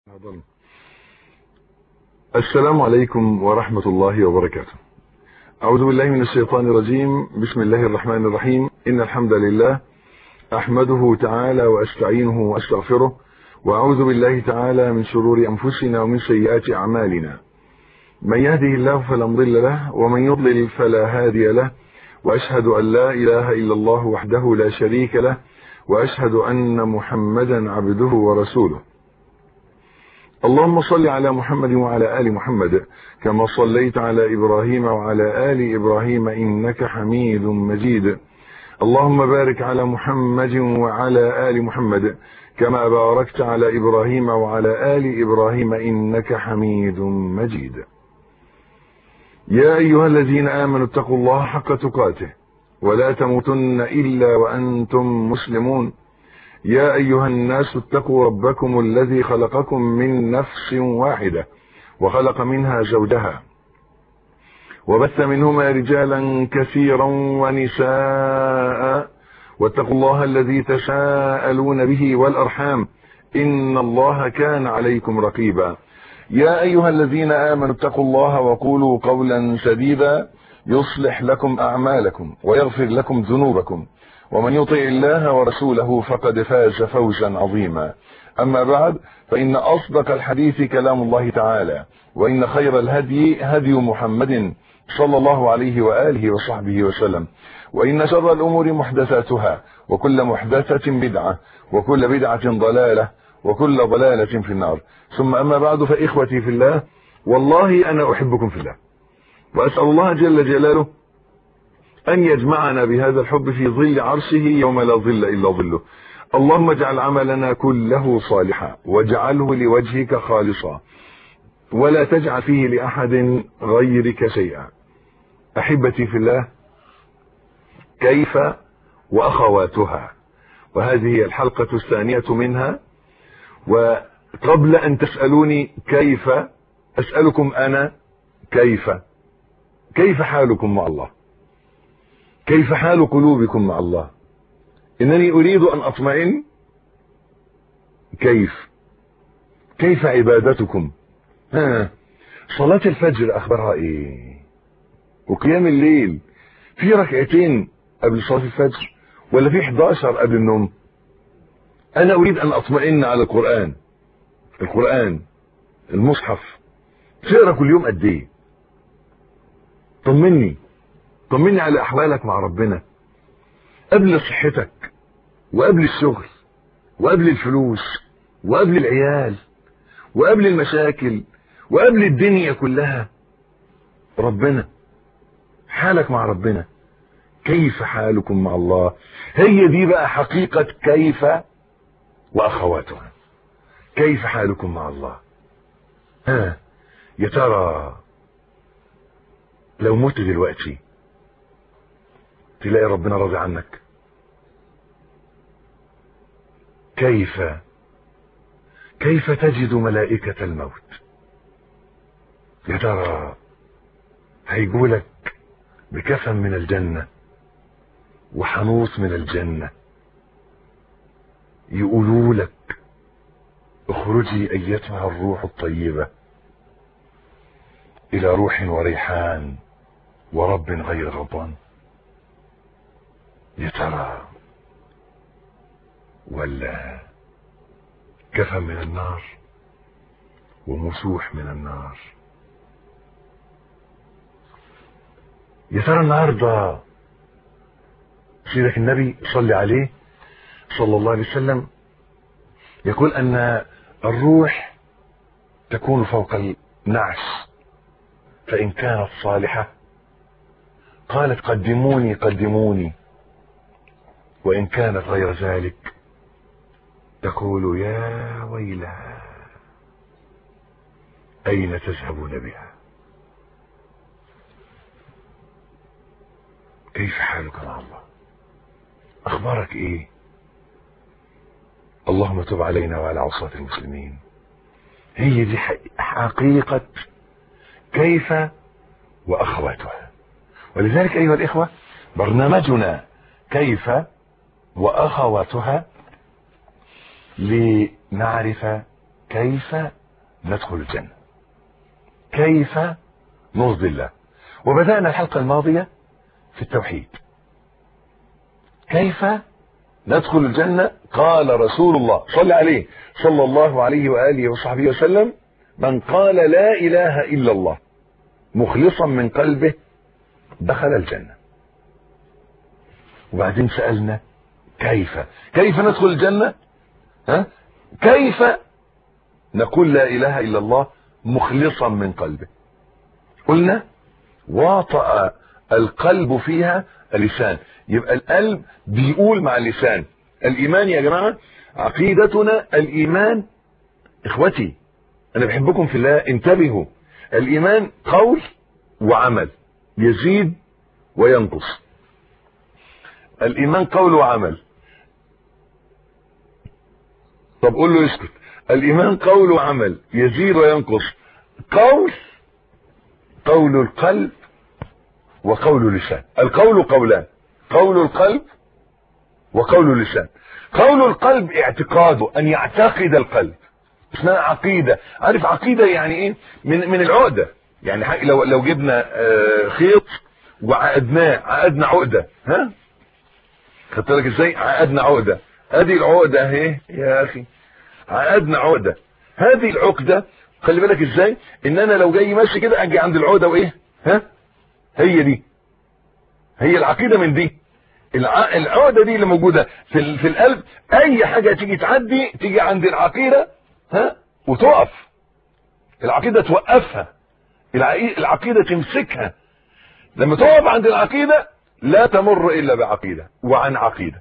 أعظم. السلام عليكم ورحمة الله وبركاته أعوذ بالله من الشيطان الرجيم بسم الله الرحمن الرحيم إن الحمد لله أحمده تعالى وأستعينه وأستغفره وأعوذ بالله تعالى من شرور أنفسنا ومن سيئات أعمالنا من يهده الله فلا مضل له ومن يضلل فلا هادي له وأشهد أن لا إله إلا الله وحده لا شريك له وأشهد أن محمدا عبده ورسوله اللهم صل على محمد وعلى آل محمد كما صليت على إبراهيم وعلى آل إبراهيم إنك حميد مجيد اللهم بارك على محمد وعلى آل محمد كما باركت على إبراهيم وعلى آل إبراهيم إنك حميد مجيد يا أيها الذين آمنوا اتقوا الله حق تقاته ولا تموتن إلا وأنتم مسلمون يا أيها الناس اتقوا ربكم الذي خلقكم من نفس واحدة وخلق منها زوجها وبث منهما رجالا كثيرا ونساء واتقوا الله الذي تساءلون به والأرحام إن الله كان عليكم رقيبا يا أيها الذين آمنوا اتقوا الله وقولوا قولا سديدا يصلح لكم أعمالكم ويغفر لكم ذنوبكم ومن يطع الله ورسوله فقد فاز فوزا عظيما أما بعد فإن أصدق الحديث كلام الله تعالى وإن خير الهدي هدي محمد صلى الله عليه وآله وصحبه وسلم وإن شر الأمور محدثاتها وكل محدثة بدعة وكل بدعة ضلالة وكل ضلالة في النار ثم أما بعد فإخوتي في الله والله أنا أحبكم في الله وأسأل الله جل جلاله أن يجمعنا بهذا الحب في ظل عرشه يوم لا ظل إلا ظله اللهم اجعل عملنا كله صالحا واجعله لوجهك خالصا ولا تجعل فيه لأحد غيرك شيئا أحبتي في الله كيف وأخواتها وهذه هي الحلقة الثانية منها وقبل أن تسألوني كيف أسألكم أنا كيف كيف حالكم مع الله كيف حال قلوبكم مع الله انني اريد ان اطمئن كيف كيف عبادتكم ها صلاة الفجر اخبارها ايه وقيام الليل في ركعتين قبل صلاة الفجر ولا في 11 قبل النوم انا اريد ان اطمئن على القرآن القرآن المصحف تقرا كل يوم قد ايه طمني طمني على احوالك مع ربنا قبل صحتك وقبل الشغل وقبل الفلوس وقبل العيال وقبل المشاكل وقبل الدنيا كلها ربنا حالك مع ربنا كيف حالكم مع الله هي دي بقى حقيقة كيف واخواتها كيف حالكم مع الله ها يا ترى لو مت دلوقتي تلاقي ربنا راضي عنك كيف كيف تجد ملائكة الموت يا ترى هيجولك بكفن من الجنة وحنوط من الجنة يقولوا لك اخرجي ايتها الروح الطيبة الى روح وريحان ورب غير غضبان يا ترى ولا كفى من النار ومسوح من النار يا ترى النهارده سيدك النبي صلي عليه صلى الله عليه وسلم يقول ان الروح تكون فوق النعش فان كانت صالحه قالت قدموني قدموني وإن كانت غير ذلك تقول يا ويلها أين تذهبون بها كيف حالك مع الله أخبارك إيه اللهم تب علينا وعلى عصاة المسلمين هي دي حقيقة كيف وأخواتها ولذلك أيها الإخوة برنامجنا كيف وأخواتها لنعرف كيف ندخل الجنة كيف نرضي الله وبدأنا الحلقة الماضية في التوحيد كيف ندخل الجنة قال رسول الله صلى عليه صلى الله عليه وآله وصحبه وسلم من قال لا إله إلا الله مخلصا من قلبه دخل الجنة وبعدين سألنا كيف كيف ندخل الجنة ها كيف نقول لا إله إلا الله مخلصا من قلبه قلنا واطأ القلب فيها اللسان يبقى القلب بيقول مع اللسان الإيمان يا جماعة عقيدتنا الإيمان إخوتي أنا بحبكم في الله انتبهوا الإيمان قول وعمل يزيد وينقص الإيمان قول وعمل طب قول له اسكت الإيمان قول وعمل يزيد وينقص قول قول القلب وقول اللسان القول قولان قول القلب وقول اللسان قول القلب اعتقاده ان يعتقد القلب اسمها عقيدة عارف عقيدة يعني ايه من, من العقدة يعني لو, لو جبنا خيط وعقدناه عقدنا عقدة ها خدت بالك ازاي عقدنا عقدة ادي العقدة اهي يا اخي عقدنا عقدة هذه العقدة خلي بالك ازاي ان انا لو جاي ماشي كده اجي عند العقدة وايه ها هي دي هي العقيدة من دي العقدة دي اللي موجودة في, في القلب اي حاجة تيجي تعدي تيجي عند العقيدة ها وتقف العقيدة توقفها العقيدة تمسكها لما تقف عند العقيدة لا تمر الا بعقيدة وعن عقيدة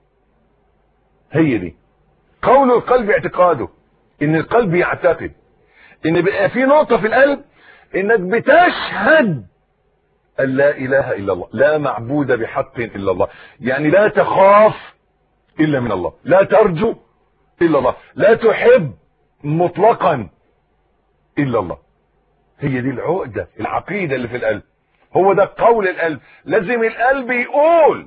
هي دي قول القلب اعتقاده ان القلب يعتقد ان بقى في نقطة في القلب انك بتشهد ان لا اله الا الله لا معبود بحق الا الله يعني لا تخاف الا من الله لا ترجو الا الله لا تحب مطلقا الا الله هي دي العقدة العقيدة اللي في القلب هو ده قول القلب لازم القلب يقول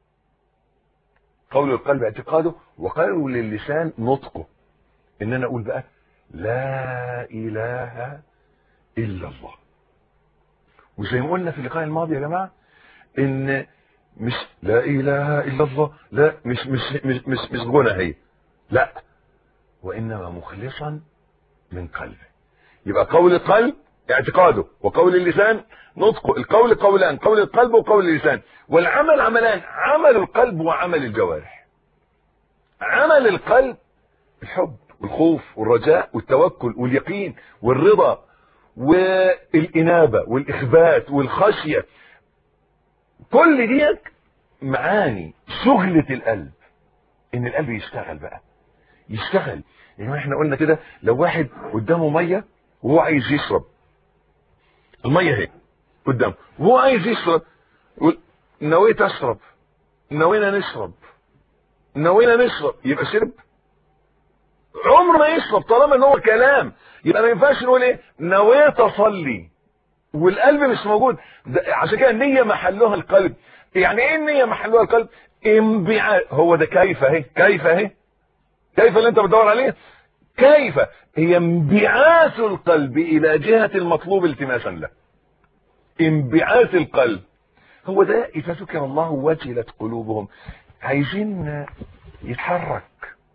قول القلب اعتقاده وقول اللسان نطقه ان انا اقول بقى لا اله الا الله وزي ما قلنا في اللقاء الماضي يا جماعه ان مش لا اله الا الله لا مش مش مش مش, مش غنى هي لا وانما مخلصا من قلبه يبقى قول القلب اعتقاده وقول اللسان نطقه القول قولان قول القلب وقول اللسان والعمل عملان عمل القلب وعمل الجوارح عمل القلب الحب والخوف والرجاء والتوكل واليقين والرضا والإنابة والإخبات والخشية كل ديت معاني شغلة القلب ان القلب يشتغل بقى يشتغل يعني احنا قلنا كده لو واحد قدامه مية وهو عايز يشرب المية اهي قدامه وهو عايز يشرب يقول نويت اشرب نوينا نشرب نوينا نشرب يبقى شرب عمر ما يشرب طالما ان هو كلام يبقى ما ينفعش نقول ايه نويت اصلي والقلب مش موجود عشان كده النية محلها القلب يعني ايه النية محلها القلب انبعاث هو ده كيف اهي كيف اهي كيف اللي انت بتدور عليه كيف هي انبعاث القلب الى جهة المطلوب التماسا له انبعاث القلب هو ده اذا ذكر الله وجلت قلوبهم عايزين يتحرك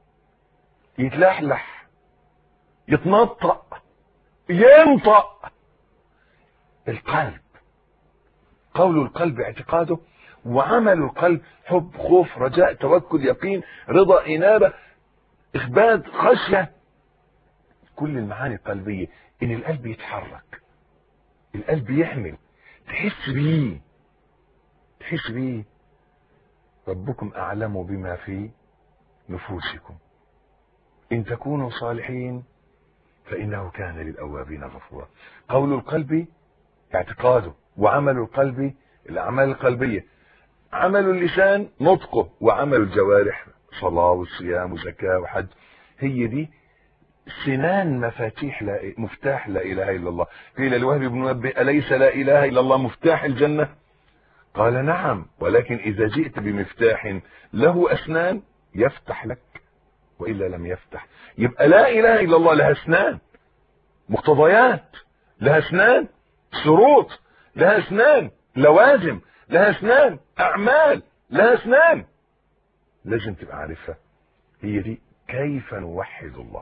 يتلحلح يتنطق ينطق القلب قول القلب اعتقاده وعمل القلب حب خوف رجاء توكل يقين رضا إنابة إخبات خشية كل المعاني القلبية إن القلب يتحرك القلب يحمل تحس بيه تحس بيه ربكم أعلم بما في نفوسكم إن تكونوا صالحين فإنه كان للأوابين غفورا قول القلب اعتقاده وعمل القلب الأعمال القلبية عمل اللسان نطقه وعمل الجوارح صلاة وصيام وزكاة وحج هي دي سنان مفاتيح لا مفتاح لا إله إلا الله قيل لوهب بن منبه أليس لا إله إلا الله مفتاح الجنة قال نعم ولكن إذا جئت بمفتاح له أسنان يفتح لك وإلا لم يفتح يبقى لا إله إلا الله لها اسنان مقتضيات لها اسنان شروط لها اسنان لوازم لها اسنان أعمال لها اسنان لازم تبقى عارفها هي دي كيف نوحد الله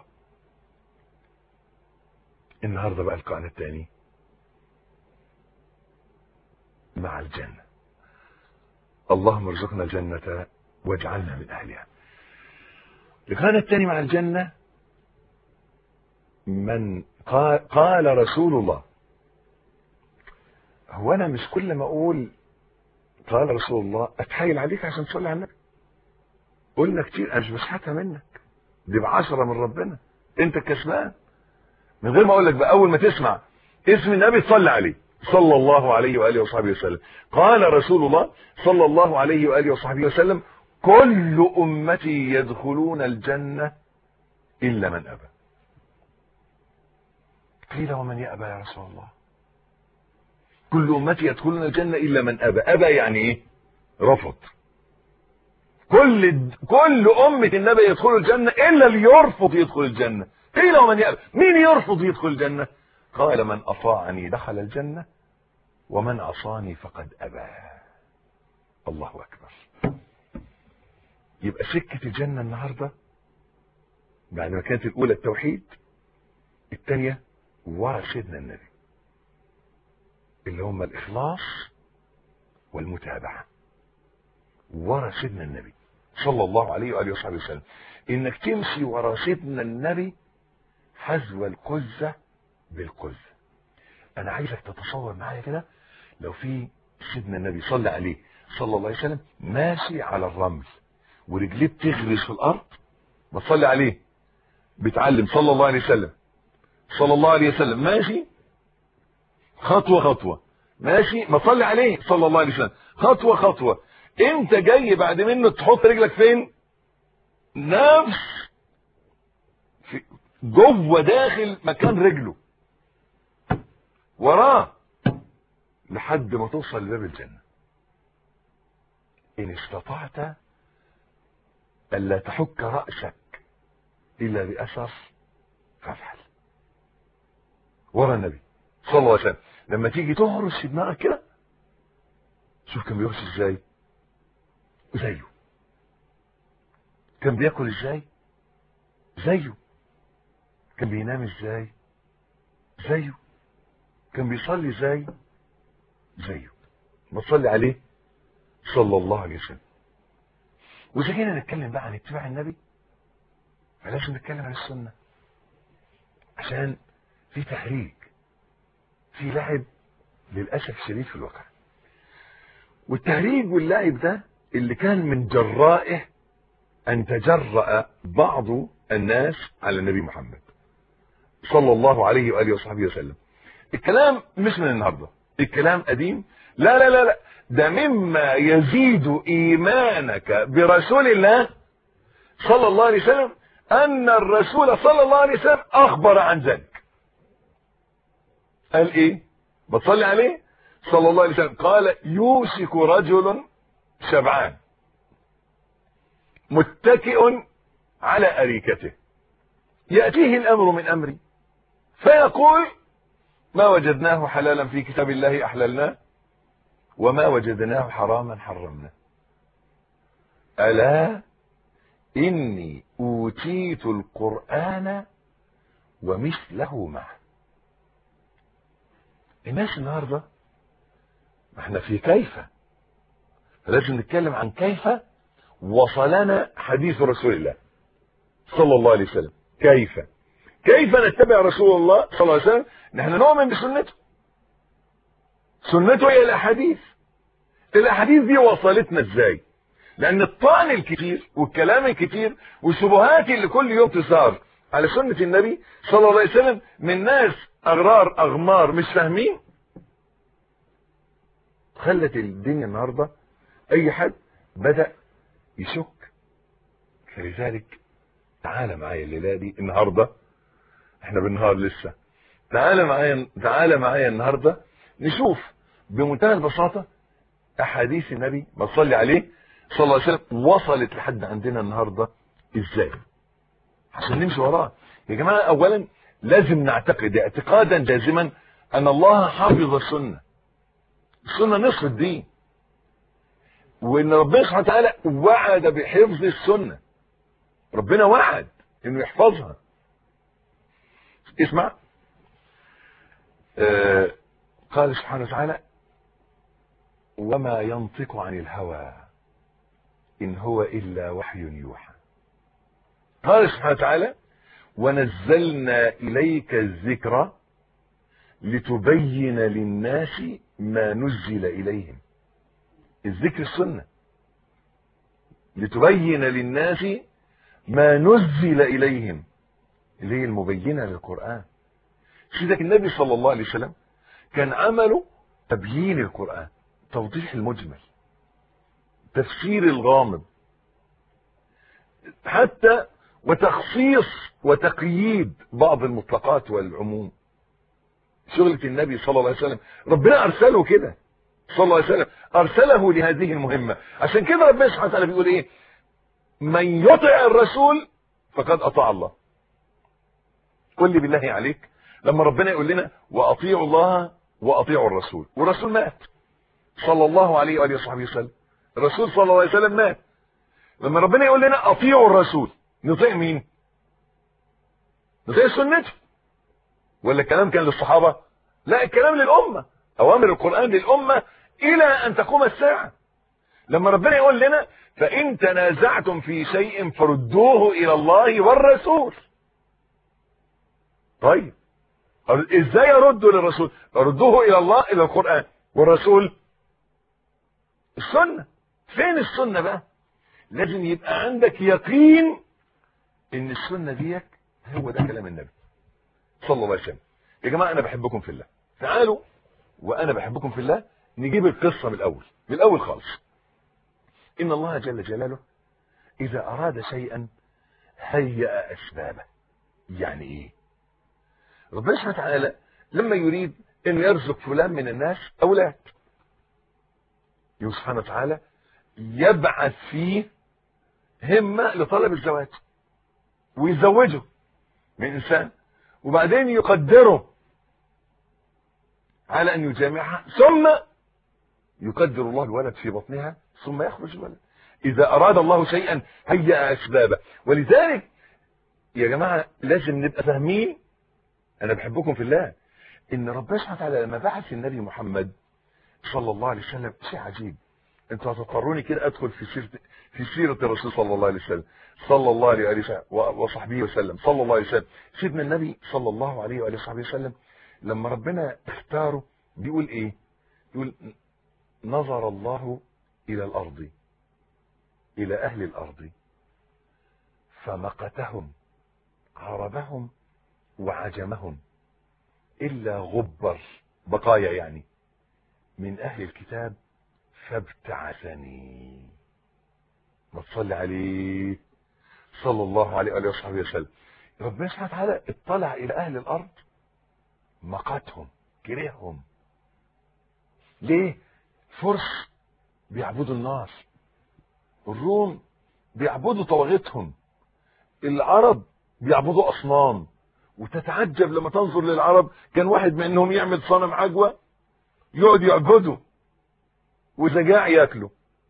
النهارده بقى القاعدة الثاني مع الجنة اللهم ارزقنا الجنة واجعلنا من أهلها القاعدة الثاني مع الجنة من قال, قال رسول الله هو أنا مش كل ما أقول قال رسول الله أتحايل عليك عشان تصلي على النبي قلنا كتير أنا مش بشحتها منك دي بعشرة من ربنا أنت الكسبان من غير ما أقول لك بقى أول ما تسمع اسم النبي تصلي عليه صلى الله عليه وآله وصحبه وسلم قال رسول الله صلى الله عليه وآله وصحبه وسلم كل أمتي يدخلون الجنة إلا من أبى قيل ومن يأبى يا رسول الله كل أمتي يدخلون الجنة إلا من أبى أبى يعني إيه رفض كل كل أمة النبي يدخل الجنة إلا اللي يرفض يدخل الجنة قيل ومن يأبى مين يرفض يدخل الجنة قال من أطاعني دخل الجنة ومن عصاني فقد أبى الله أكبر يبقى سكة الجنة النهاردة بعد ما كانت الأولى التوحيد الثانية ورا سيدنا النبي اللي هم الإخلاص والمتابعة ورا سيدنا النبي صلى الله عليه وآله وصحبه وسلم إنك تمشي ورا سيدنا النبي حذو القزة بالقزة أنا عايزك تتصور معايا كده لو في سيدنا النبي صلى عليه صلى الله عليه وسلم ماشي على الرمل ورجليه بتغرس في الأرض بتصلي عليه بيتعلم صلى الله عليه وسلم صلى الله عليه وسلم ماشي خطوة خطوة ماشي ما صلي عليه صلى الله عليه وسلم خطوة خطوة انت جاي بعد منه تحط رجلك فين نفس في جوه داخل مكان رجله وراه لحد ما توصل لباب الجنة إن استطعت ألا تحك رأسك إلا بأثر فافعل ورا النبي صلى الله عليه وسلم لما تيجي تهرس في دماغك كده شوف كان بيهرس ازاي زيه كان بياكل ازاي زيه كان بينام ازاي زيه كان بيصلي ازاي زيه ما تصلي عليه صلى الله عليه وسلم واذا جينا نتكلم بقى عن اتباع النبي فلازم نتكلم عن السنه عشان في تحريك في لعب للاسف الشديد في الواقع والتهريج واللعب ده اللي كان من جرائه ان تجرأ بعض الناس على النبي محمد صلى الله عليه واله وصحبه وسلم الكلام مش من النهارده الكلام قديم لا لا لا لا ده مما يزيد ايمانك برسول الله صلى الله عليه وسلم ان الرسول صلى الله عليه وسلم اخبر عن ذلك قال ايه بتصلي عليه صلى الله عليه وسلم قال يوشك رجل شبعان متكئ على اريكته ياتيه الامر من امري فيقول ما وجدناه حلالا في كتاب الله احللناه وما وجدناه حراما حرمناه الا اني اوتيت القران ومثله معه الناس النهارده ما احنا في كيف لازم نتكلم عن كيف وصلنا حديث رسول الله صلى الله عليه وسلم كيف كيف نتبع رسول الله صلى الله عليه وسلم نحن نؤمن بسنته سنته هي الاحاديث الاحاديث دي وصلتنا ازاي لان الطعن الكتير والكلام الكتير والشبهات اللي كل يوم تثار على سنة النبي صلى الله عليه وسلم من ناس اغرار اغمار مش فاهمين خلت الدنيا النهاردة اي حد بدأ يشك فلذلك تعالى معايا الليلة دي النهاردة احنا بالنهار لسه تعالى معايا تعالى معايا النهاردة نشوف بمنتهى البساطة احاديث النبي ما تصلي عليه صلى الله عليه وسلم وصلت لحد عندنا النهاردة ازاي عشان نمشي وراه يا جماعة اولا لازم نعتقد اعتقادا جازما ان الله حافظ السنة السنة نصف الدين وان ربنا سبحانه وتعالى وعد بحفظ السنة ربنا وعد انه يحفظها اسمع آه قال سبحانه وتعالى وما ينطق عن الهوى إن هو إلا وحي يوحى قال سبحانه وتعالى ونزلنا إليك الذكر لتبين للناس ما نزل إليهم الذكر السنة لتبين للناس ما نزل إليهم اللي هي المبينة للقرآن سيدك النبي صلى الله عليه وسلم كان عمله تبيين القرآن توضيح المجمل تفسير الغامض حتى وتخصيص وتقييد بعض المطلقات والعموم شغلة النبي صلى الله عليه وسلم ربنا أرسله كده صلى الله عليه وسلم أرسله لهذه المهمة عشان كده ربنا سبحانه وتعالى بيقول إيه من يطع الرسول فقد أطاع الله قل لي بالله عليك لما ربنا يقول لنا وأطيعوا الله وأطيعوا الرسول والرسول مات صلى الله عليه وآله وصحبه وسلم الرسول صلى الله عليه وسلم مات لما ربنا يقول لنا أطيعوا الرسول نطيع مين نطيع سنته ولا الكلام كان للصحابة لا الكلام للأمة أوامر القرآن للأمة إلى أن تقوم الساعة لما ربنا يقول لنا فإن تنازعتم في شيء فردوه إلى الله والرسول طيب ازاي اردوا للرسول اردوه الى الله الى القرآن والرسول السنة فين السنة بقى لازم يبقى عندك يقين ان السنة ديك هو ده كلام النبي صلى الله عليه وسلم يا جماعة انا بحبكم في الله تعالوا وانا بحبكم في الله نجيب القصة من الاول من الاول خالص ان الله جل جلاله اذا اراد شيئا هيأ اسبابه يعني ايه ربنا سبحانه وتعالى لما يريد انه يرزق فلان من الناس اولاد سبحانه وتعالى يبعث فيه همة لطلب الزواج ويزوجه من انسان وبعدين يقدره على ان يجامعها ثم يقدر الله الولد في بطنها ثم يخرج الولد اذا اراد الله شيئا هيأ اسبابه ولذلك يا جماعة لازم نبقى فاهمين انا بحبكم في الله ان ربنا سبحانه وتعالى لما بعث النبي محمد صلى الله عليه وسلم شيء عجيب انتوا هتضطروني كده ادخل في سيره في سيره الرسول صلى الله عليه وسلم صلى الله عليه وسلم وصحبه وسلم صلى الله عليه وسلم سيدنا النبي صلى الله عليه وآله وصحبه وسلم لما ربنا اختاره بيقول ايه يقول نظر الله الى الارض الى اهل الارض فمقتهم عربهم وعجمهم إلا غبر بقايا يعني من أهل الكتاب فابتعثني ما تصلي عليه صلى الله عليه وآله وصحبه وسلم ربنا سبحانه وتعالى اطلع إلى أهل الأرض مقتهم كرههم ليه فرس بيعبدوا النار الروم بيعبدوا طواغيتهم العرب بيعبدوا أصنام وتتعجب لما تنظر للعرب كان واحد منهم يعمل صنم عجوة يقعد يعبده وإذا جاع ياكله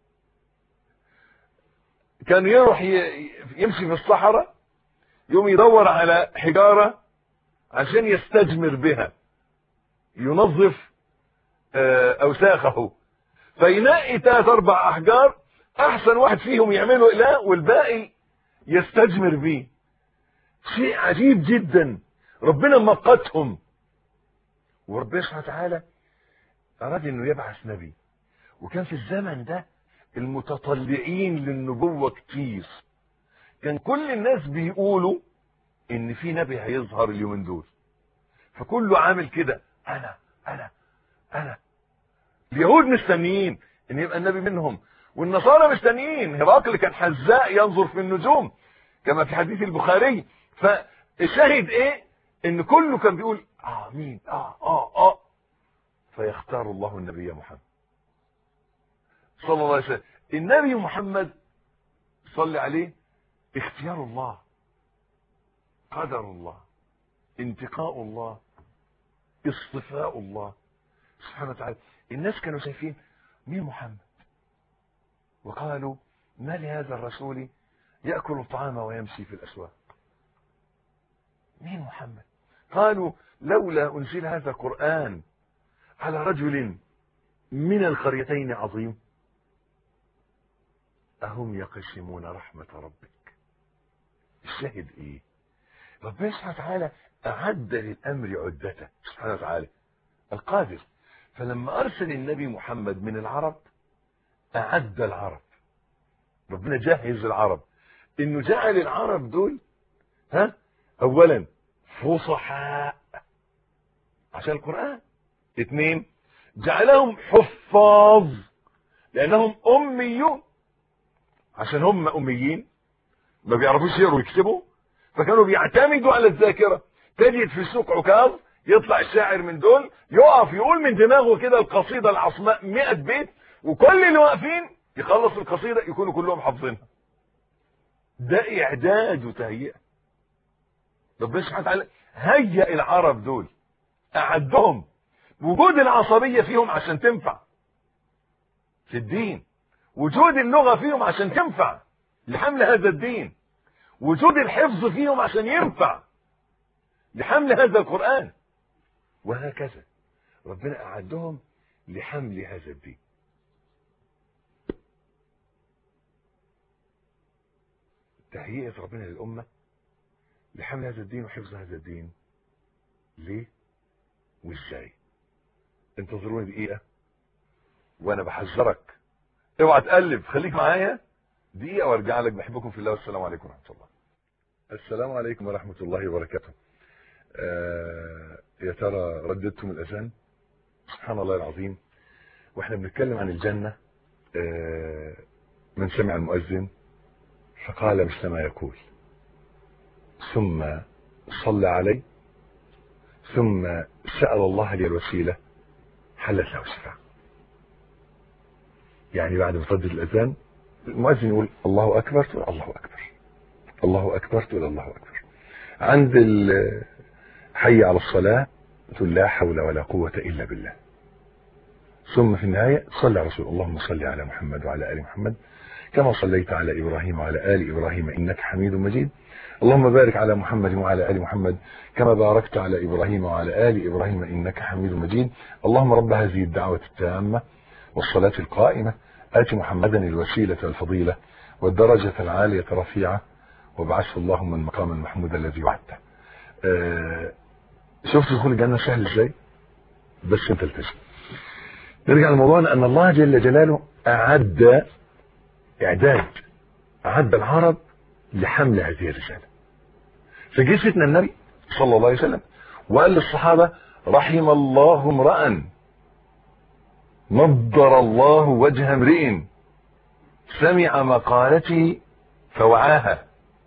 كان يروح يمشي في الصحراء يوم يدور على حجارة عشان يستجمر بها ينظف أوساخه فينقي ثلاث أربع أحجار أحسن واحد فيهم يعمله إله والباقي يستجمر بيه شيء عجيب جدا ربنا مقتهم وربنا سبحانه وتعالى أراد أنه يبعث نبي وكان في الزمن ده المتطلعين للنبوة كتير كان كل الناس بيقولوا ان في نبي هيظهر اليومين دول فكله عامل كده انا انا انا اليهود مستنيين ان يبقى النبي منهم والنصارى مستنيين هرقل كان حذاء ينظر في النجوم كما في حديث البخاري فالشاهد ايه ان كله كان بيقول اه مين اه اه اه فيختار الله النبي محمد صلى الله عليه وسلم النبي محمد صلى عليه اختيار الله قدر الله انتقاء الله اصطفاء الله سبحانه وتعالى الناس كانوا شايفين مين محمد وقالوا ما لهذا الرسول يأكل الطعام ويمشي في الأسواق مين محمد قالوا لولا أنزل هذا القرآن على رجل من القريتين عظيم أهم يقسمون رحمة ربك الشاهد إيه ربنا سبحانه وتعالى أعد للأمر عدته سبحانه وتعالى القادر فلما أرسل النبي محمد من العرب أعد العرب ربنا جهز العرب إنه جعل العرب دول ها أولا فصحاء عشان القرآن اثنين جعلهم حفاظ لأنهم أميون عشان هم أميين ما بيعرفوش يقروا ويكتبوا فكانوا بيعتمدوا على الذاكرة تجد في السوق عكاظ يطلع الشاعر من دول يقف يقول من دماغه كده القصيدة العصماء 100 بيت وكل اللي واقفين يخلص القصيدة يكونوا كلهم حافظينها ده إعداد وتهيئة ربنا سبحانه وتعالى هيئ العرب دول أعدهم وجود العصبية فيهم عشان تنفع في الدين وجود اللغة فيهم عشان تنفع لحمل هذا الدين وجود الحفظ فيهم عشان ينفع لحمل هذا القرآن وهكذا ربنا أعدهم لحمل هذا الدين تهيئة ربنا للأمة لحمل هذا الدين وحفظ هذا الدين ليه وازاي انتظروني دقيقة وانا بحذرك اوعى تقلب خليك معايا دقيقة وارجع لك بحبكم في الله والسلام عليكم ورحمة الله السلام عليكم ورحمة الله وبركاته آه يا ترى رددتم الأذان سبحان الله العظيم واحنا بنتكلم عن الجنة آه من سمع المؤذن فقال مثل ما يقول ثم صلى علي ثم سأل الله لي الوسيلة حلت له الشفاعة يعني بعد ما تردد الأذان المؤذن يقول الله أكبر تقول الله أكبر الله أكبر تقول الله أكبر عند الحي على الصلاة تقول لا حول ولا قوة إلا بالله ثم في النهاية صلى على رسول اللهم صل على محمد وعلى آل محمد كما صليت على إبراهيم وعلى آل إبراهيم إنك حميد مجيد اللهم بارك على محمد وعلى آل محمد كما باركت على إبراهيم وعلى آل إبراهيم إنك حميد مجيد اللهم رب هذه الدعوة التامة والصلاة القائمة آت محمدا الوسيلة والفضيلة والدرجة العالية رفيعة وابعثه اللهم المقام المحمود الذي وعدته آه شفت دخول الجنة سهل ازاي بس انت التزم نرجع لموضوعنا ان الله جل جلاله اعد اعداد اعد العرب لحمل هذه الرسالة فجه سيدنا النبي صلى الله عليه وسلم وقال للصحابة رحم الله امرأ نضر الله وجه امرئ سمع مقالتي فوعاها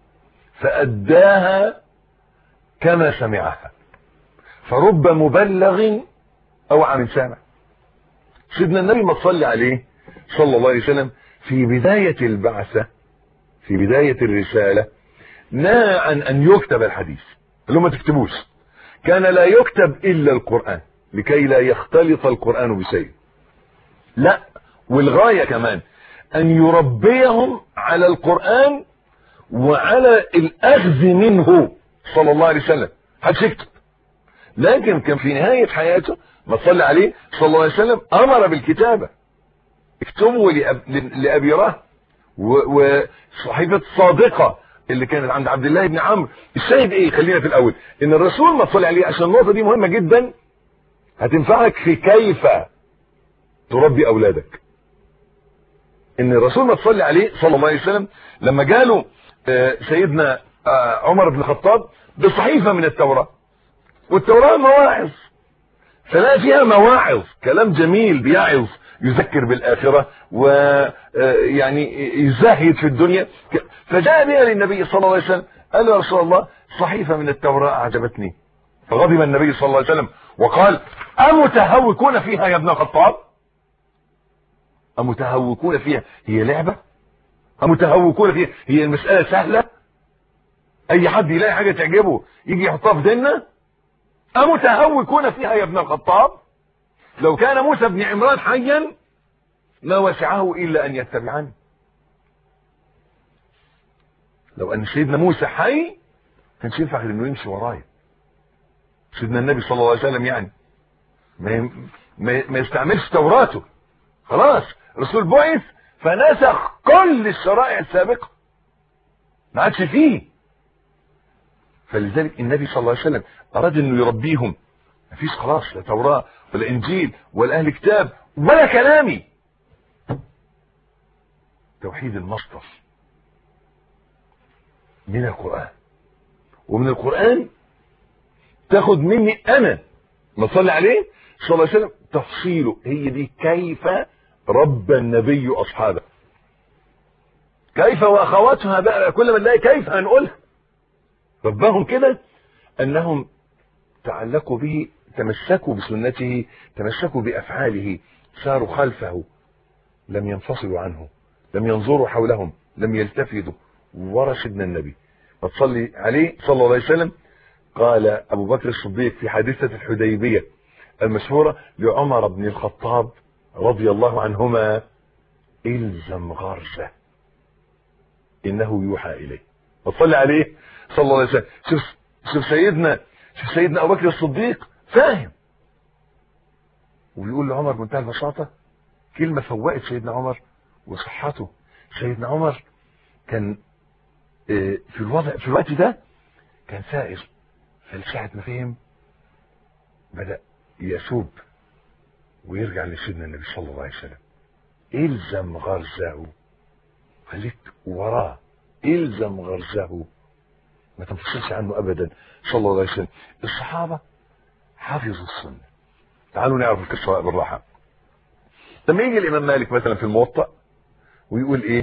فأداها كما سمعها فرب مبلغ أوعى من سامع سيدنا النبي ما تصلي عليه صلى الله عليه وسلم في بداية البعثة في بداية الرسالة نهى عن أن يكتب الحديث اللي ما تكتبوش كان لا يكتب إلا القرآن لكي لا يختلط القرآن بشيء لا والغاية كمان أن يربيهم على القرآن وعلى الأخذ منه صلى الله عليه وسلم حدش يكتب لكن كان في نهاية حياته ما صلى عليه صلى الله عليه وسلم أمر بالكتابة اكتبوا لأب... لأبي راه وصحيفة صادقة اللي كانت عند عبد الله بن عمرو الشاهد ايه خلينا في الاول ان الرسول ما صلى عليه عشان النقطة دي مهمة جدا هتنفعك في كيف تربي اولادك ان الرسول ما تصلي عليه صلى الله عليه وسلم لما جاله سيدنا عمر بن الخطاب بصحيفة من التوراة والتوراة مواعظ فلا فيها مواعظ كلام جميل بيعظ يذكر بالآخرة ويعني يزهد في الدنيا فجاء بها للنبي صلى الله عليه وسلم قال يا رسول الله صحيفة من التوراة أعجبتني فغضب النبي صلى الله عليه وسلم وقال أمتهوكون فيها يا ابن الخطاب أمتهوكون فيها هي لعبة أمتهوكون فيها هي المسألة سهلة اي حد يلاقي حاجه تعجبه يجي يحطها في ديننا امتهوكون فيها يا ابن الخطاب لو كان موسى بن عمران حيا ما وسعه الا ان يتبعني لو ان سيدنا موسى حي كانش ينفع غير انه يمشي ورايا سيدنا النبي صلى الله عليه وسلم يعني ما ما, ما يستعملش توراته خلاص الرسول بعث فنسخ كل الشرائع السابقه ما عادش فيه فلذلك النبي صلى الله عليه وسلم اراد انه يربيهم مفيش خلاص لا توراه ولا انجيل ولا اهل كتاب ولا كلامي توحيد المصدر من القران ومن القران تاخد مني انا ما تصلي عليه صلى الله عليه وسلم تفصيله هي دي كيف ربى النبي اصحابه كيف واخواتها بقى كل ما نلاقي كيف هنقولها ربهم كده انهم تعلقوا به تمسكوا بسنته تمسكوا بافعاله ساروا خلفه لم ينفصلوا عنه لم ينظروا حولهم لم يلتفتوا ورا سيدنا النبي فتصلي عليه صلى الله عليه وسلم قال ابو بكر الصديق في حادثه الحديبيه المشهوره لعمر بن الخطاب رضي الله عنهما الزم غرزه انه يوحى اليه فصلي عليه صلى الله عليه وسلم شوف شوف سيدنا شوف سيدنا ابو بكر الصديق فاهم وبيقول لعمر بمنتهى البساطه كلمه فوقت سيدنا عمر وصحته سيدنا عمر كان في الوضع في الوقت ده كان سائر فلساعة ما فهم بدأ يسوب ويرجع لسيدنا النبي صلى الله عليه وسلم الزم غرزه خليك وراه الزم غرزه ما تنفصلش عنه ابدا صلى الله عليه وسلم الصحابه حفظوا السنه تعالوا نعرف القصه بالراحه لما يجي الامام مالك مثلا في الموطأ ويقول ايه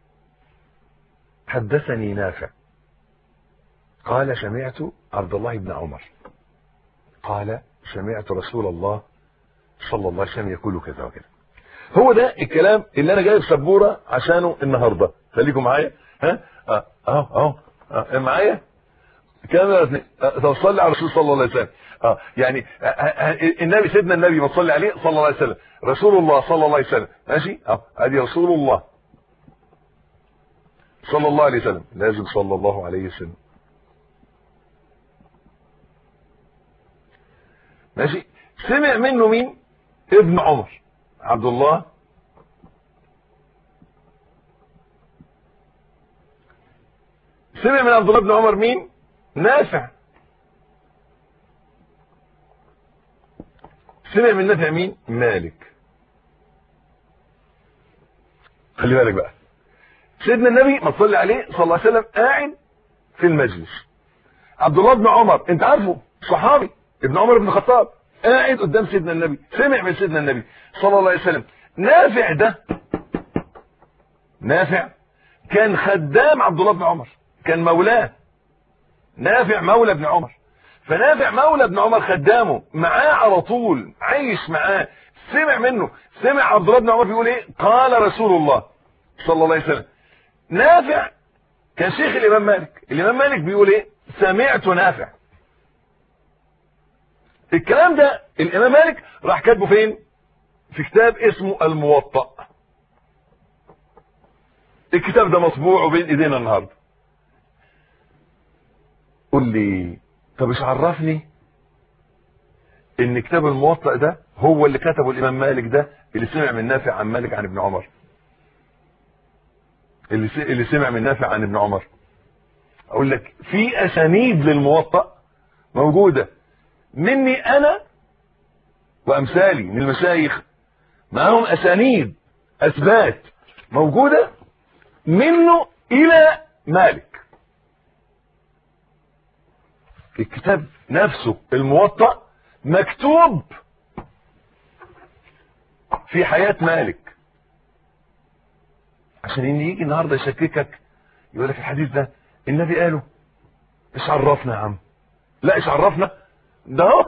حدثني نافع قال سمعت عبد الله بن عمر قال سمعت رسول الله صلى الله عليه وسلم يقول كذا وكذا هو ده الكلام اللي انا جايب سبوره عشانه النهارده خليكم معايا ها اه اه اه معايا كام طب صلي على الرسول صلى الله عليه وسلم اه يعني النبي سيدنا النبي ما تصلي عليه صلى الله عليه وسلم رسول الله صلى الله عليه وسلم ماشي اه ادي رسول الله صلى الله عليه وسلم لازم صلى الله عليه وسلم ماشي سمع منه مين ابن عمر عبد الله سمع من عبد الله بن عمر مين نافع سمع من نافع مين مالك خلي بالك بقى سيدنا النبي ما تصلي عليه صلى الله عليه وسلم قاعد في المجلس عبد الله بن عمر انت عارفه صحابي ابن عمر بن الخطاب قاعد قدام سيدنا النبي سمع من سيدنا النبي صلى الله عليه وسلم نافع ده نافع كان خدام عبد الله بن عمر كان مولاه نافع مولى ابن عمر فنافع مولى ابن عمر خدامه معاه على طول عايش معاه سمع منه سمع عبد الله بن عمر بيقول ايه قال رسول الله صلى الله عليه وسلم نافع كان شيخ الامام مالك الامام مالك بيقول ايه سمعت نافع الكلام ده الامام مالك راح كاتبه فين في كتاب اسمه الموطأ الكتاب ده مطبوع بين ايدينا النهارده قول لي طب ايش عرفني ان كتاب الموطأ ده هو اللي كتبه الامام مالك ده اللي سمع من نافع عن مالك عن ابن عمر اللي اللي سمع من نافع عن ابن عمر اقول لك في اسانيد للموطأ موجوده مني انا وامثالي من المشايخ معاهم اسانيد اثبات موجوده منه الى مالك الكتاب نفسه الموطأ مكتوب في حياة مالك عشان ان يجي النهارده يشككك يقول لك الحديث ده النبي قاله ايش عرفنا يا عم لا ايش عرفنا ده هو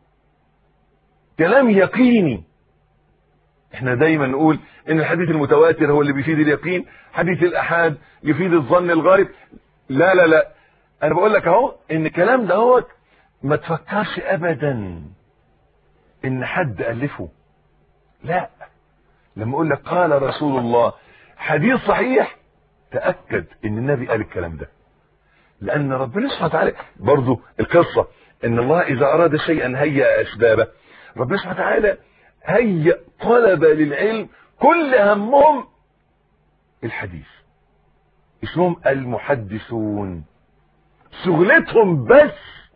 كلام يقيني احنا دايما نقول ان الحديث المتواتر هو اللي بيفيد اليقين حديث الاحاد يفيد الظن الغالب لا لا لا انا بقول لك اهو ان الكلام ده هو ما تفكرش ابدا ان حد الفه لا لما اقول لك قال رسول الله حديث صحيح تاكد ان النبي قال الكلام ده لان ربنا سبحانه وتعالى برضو القصه ان الله اذا اراد شيئا هيأ اسبابه ربنا سبحانه وتعالى هيأ طلبة للعلم كل همهم الحديث اسمهم المحدثون شغلتهم بس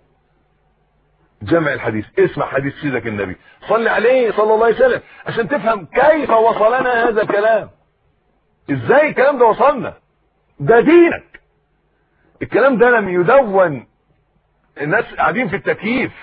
جمع الحديث اسمع حديث سيدك النبي صل عليه صلى الله عليه وسلم عشان تفهم كيف وصلنا هذا الكلام ازاي الكلام ده وصلنا ده دينك الكلام ده لم يدون الناس قاعدين في التكييف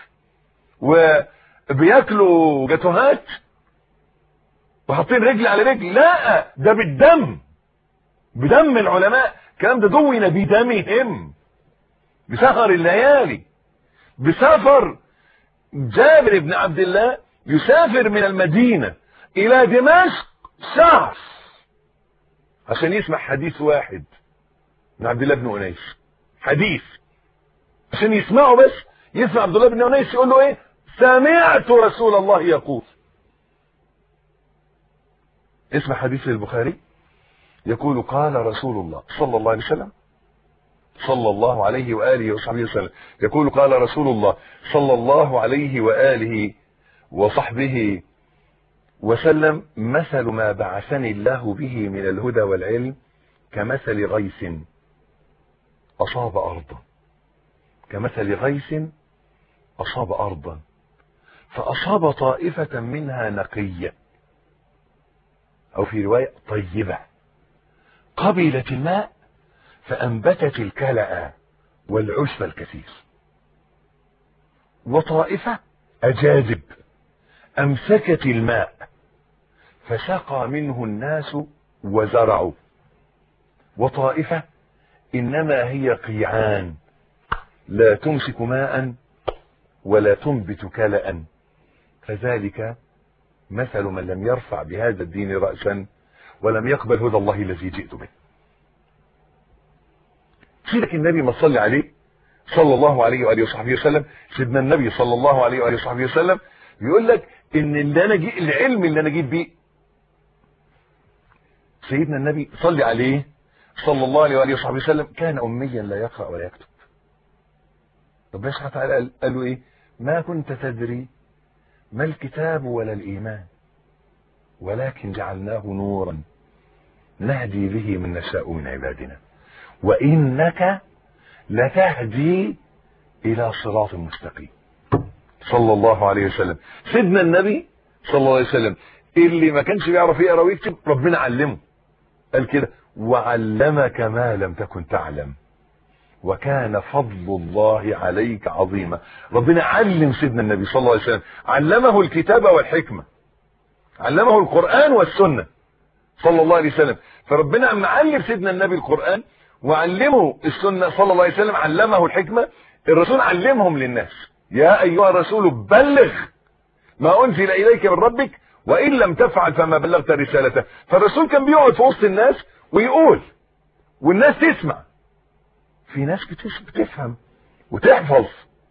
وبياكلوا جاتوهات وحاطين رجل على رجل لا ده بالدم بدم العلماء الكلام ده دون بدمهم بسهر الليالي بسفر جابر بن عبد الله يسافر من المدينة الى دمشق شهر عشان يسمع حديث واحد من عبد الله بن انيس حديث عشان يسمعه بس يسمع عبد الله بن انيس يقول له ايه سمعت رسول الله يقول اسمع حديث البخاري يقول قال رسول الله صلى الله عليه وسلم صلى الله عليه وآله وصحبه وسلم يقول قال رسول الله صلى الله عليه وآله وصحبه وسلم مثل ما بعثني الله به من الهدى والعلم كمثل غيث أصاب أرضا كمثل غيث أصاب أرضا فأصاب طائفة منها نقية أو في رواية طيبة قبلت الماء فأنبتت الكلأ والعشب الكثير وطائفة أجاذب أمسكت الماء فسقى منه الناس وزرعوا وطائفة إنما هي قيعان لا تمسك ماء ولا تنبت كلأ فذلك مثل من لم يرفع بهذا الدين رأسا ولم يقبل هدى الله الذي جئت به سيدك النبي ما صلي عليه صلى الله عليه وآله وصحبه وسلم سيدنا النبي صلى الله عليه وآله وصحبه وسلم بيقول لك ان اللي انا جي العلم اللي انا جيت بيه سيدنا النبي صلي عليه صلى الله عليه وآله وصحبه وسلم كان أميا لا يقرأ ولا يكتب ربنا سبحانه وتعالى قال, قال له ايه ما كنت تدري ما الكتاب ولا الإيمان ولكن جعلناه نورا نهدي به من نشاء من عبادنا وإنك لتهدي إلى صراط مستقيم صلى الله عليه وسلم سيدنا النبي صلى الله عليه وسلم اللي ما كانش بيعرف يقرا ويكتب ربنا علمه قال كده وعلمك ما لم تكن تعلم وكان فضل الله عليك عظيما ربنا علم سيدنا النبي صلى الله عليه وسلم علمه الكتاب والحكمة علمه القرآن والسنة صلى الله عليه وسلم فربنا اما علم سيدنا النبي القرآن وعلمه السنة صلى الله عليه وسلم علمه الحكمة الرسول علمهم للناس يا أيها الرسول بلغ ما أنزل إليك من ربك وإن لم تفعل فما بلغت رسالته فالرسول كان بيقعد في وسط الناس ويقول والناس تسمع في ناس بتفهم وتحفظ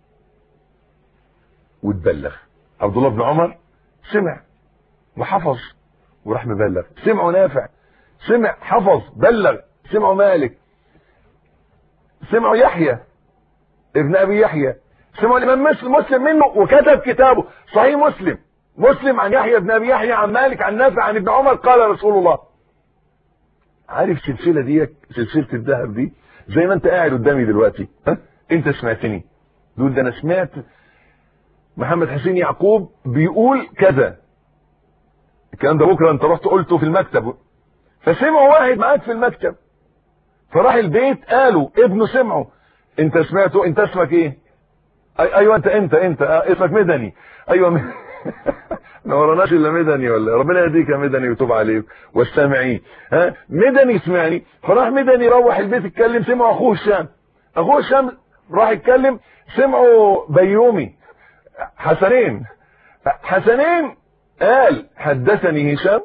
وتبلغ عبد الله بن عمر سمع وحفظ وراح مبلغ سمعوا نافع سمع حفظ بلغ سمعوا مالك سمعوا يحيى ابن ابي يحيى سمعوا الامام مسلم مسلم منه وكتب كتابه صحيح مسلم مسلم عن يحيى بن ابي يحيى عن مالك عن نافع عن ابن عمر قال رسول الله عارف السلسله دي سلسله الذهب دي زي ما انت قاعد قدامي دلوقتي ها انت سمعتني دول ده انا سمعت محمد حسين يعقوب بيقول كذا الكلام ده بكره انت رحت قلته في المكتب فسمعوا واحد معاك في المكتب فراح البيت قالوا ابنه سمعه انت سمعته انت اسمك ايه أي ايوه انت انت انت اه اسمك مدني ايوه م... ما وراناش الا مدني ولا ربنا يهديك يا مدني ويتوب عليك واستمعين ها مدني سمعني فراح مدني روح البيت اتكلم سمعوا اخوه هشام اخوه هشام راح يتكلم سمعوا بيومي حسنين حسنين قال حدثني هشام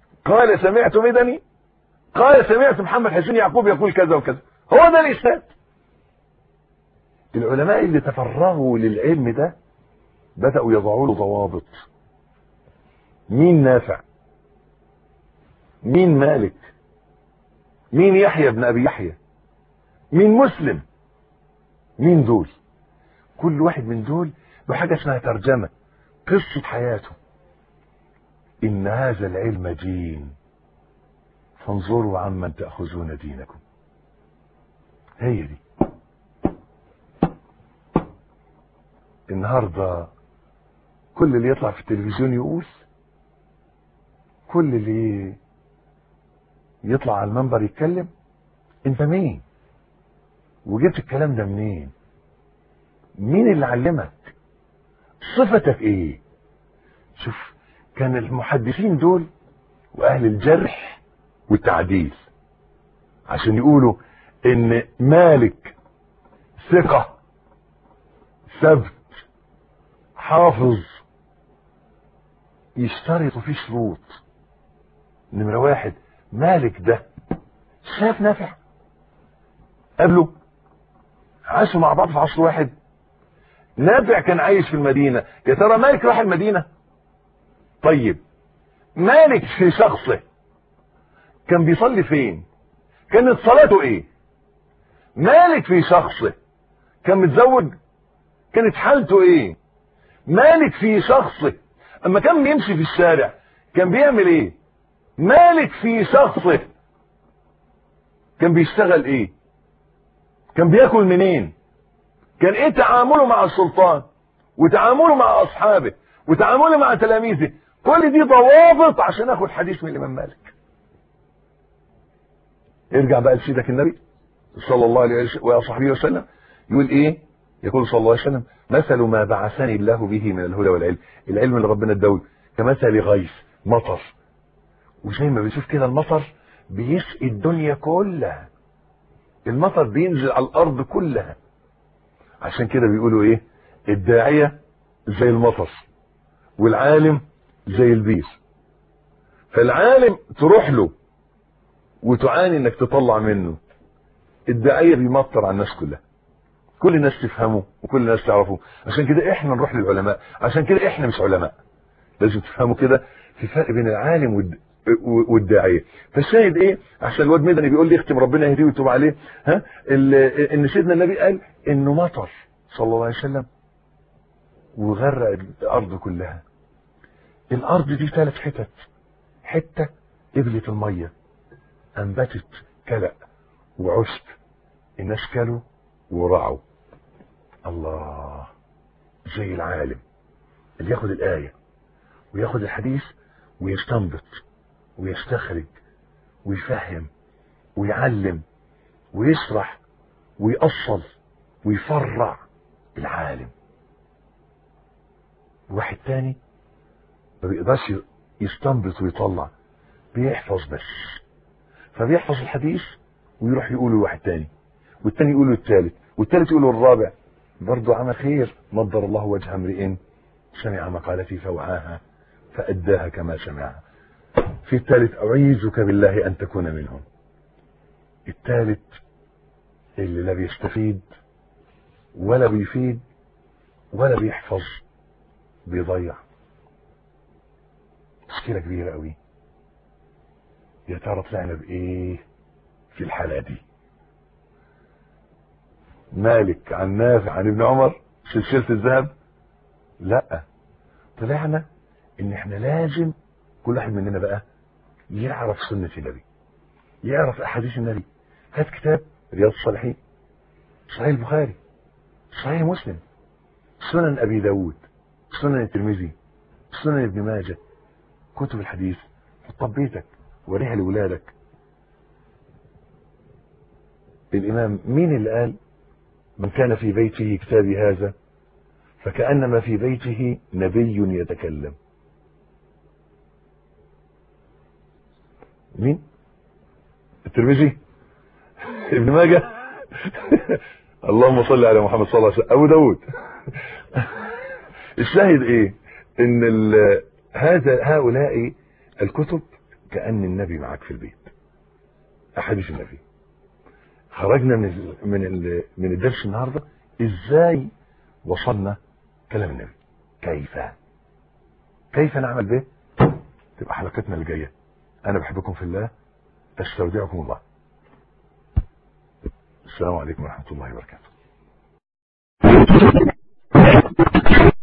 قال سمعت مدني قال سمعت محمد حسين يعقوب يقول كذا وكذا هو ده الاسناد العلماء اللي تفرغوا للعلم ده بدأوا يضعوا له ضوابط مين نافع مين مالك مين يحيى بن ابي يحيى مين مسلم مين دول كل واحد من دول بحاجة اسمها ترجمة قصة حياته إن هذا العلم دين فانظروا عمن تأخذون دينكم هي دي النهاردة كل اللي يطلع في التلفزيون يقول كل اللي يطلع على المنبر يتكلم انت مين وجبت الكلام ده منين مين اللي علمك صفتك ايه شوف كان المحدثين دول واهل الجرح والتعديل عشان يقولوا ان مالك ثقة ثبت حافظ يشترطوا فيه شروط نمرة واحد مالك ده شاف نافع قبله عاشوا مع بعض في عصر واحد نافع كان عايش في المدينة يا ترى مالك راح المدينة طيب مالك في شخصه كان بيصلي فين كانت صلاته ايه مالك في شخصه كان متزوج كانت حالته ايه مالك في شخصه اما كان بيمشي في الشارع كان بيعمل ايه مالك في شخصه كان بيشتغل ايه كان بياكل منين كان ايه تعامله مع السلطان وتعامله مع اصحابه وتعامله مع تلاميذه كل دي ضوابط عشان اخد حديث من الامام مالك ارجع بقى لسيدك النبي صلى الله عليه وصحبه وسلم يقول ايه يقول صلى الله عليه وسلم مثل ما بعثني الله به من الهدى والعلم العلم اللي ربنا اداه كمثل غيث مطر وزي ما بنشوف كده المطر بيسقي الدنيا كلها المطر بينزل على الارض كلها عشان كده بيقولوا ايه الداعية زي المطر والعالم زي البير فالعالم تروح له وتعاني انك تطلع منه الداعية بيمطر على الناس كلها كل الناس تفهمه وكل الناس تعرفه عشان كده احنا نروح للعلماء عشان كده احنا مش علماء لازم تفهموا كده في فرق بين العالم والد... والداعيه فالشاهد ايه عشان الواد مدني بيقول لي اختم ربنا يهديه ويتوب عليه ها ان سيدنا النبي قال انه مطر صلى الله عليه وسلم وغرق الارض كلها الارض دي ثلاث حتت حته قبلت الميه انبتت كلأ وعشب الناس كلوا ورعوا الله زي العالم اللي ياخد الآية وياخد الحديث ويستنبط ويستخرج ويفهم ويعلم ويشرح ويأصل ويفرع العالم واحد تاني ما بيقدرش يستنبط ويطلع بيحفظ بس فبيحفظ الحديث ويروح يقوله لواحد تاني والتاني يقوله التالت والتالت يقوله الرابع برضه عمل خير نضر الله وجه امرئ سمع مقالتي فوعاها فأداها كما سمعها في الثالث أعيذك بالله أن تكون منهم الثالث اللي لا بيستفيد ولا بيفيد ولا بيحفظ بيضيع مشكلة كبيرة قوي يا ترى طلعنا بإيه في الحالة دي مالك عن نافع عن ابن عمر سلسلة الذهب لا طلعنا ان احنا لازم كل واحد مننا بقى يعرف سنة النبي يعرف احاديث النبي هات كتاب رياض الصالحين صحيح البخاري صحيح مسلم سنن ابي داود سنن الترمذي سنن ابن ماجه كتب الحديث حطها بيتك وريها لولادك الامام مين اللي قال من كان في بيته كتابي هذا فكأنما في بيته نبي يتكلم مين الترمذي ابن ماجه اللهم صل على محمد صلى الله عليه وسلم ابو داود الشاهد ايه ان هذا هؤلاء الكتب كأن النبي معك في البيت احاديث النبي خرجنا من ال من ال من الدرس النهارده ازاي وصلنا كلام النبي كيف كيف نعمل به تبقى حلقتنا الجايه انا بحبكم في الله استودعكم الله السلام عليكم ورحمه الله وبركاته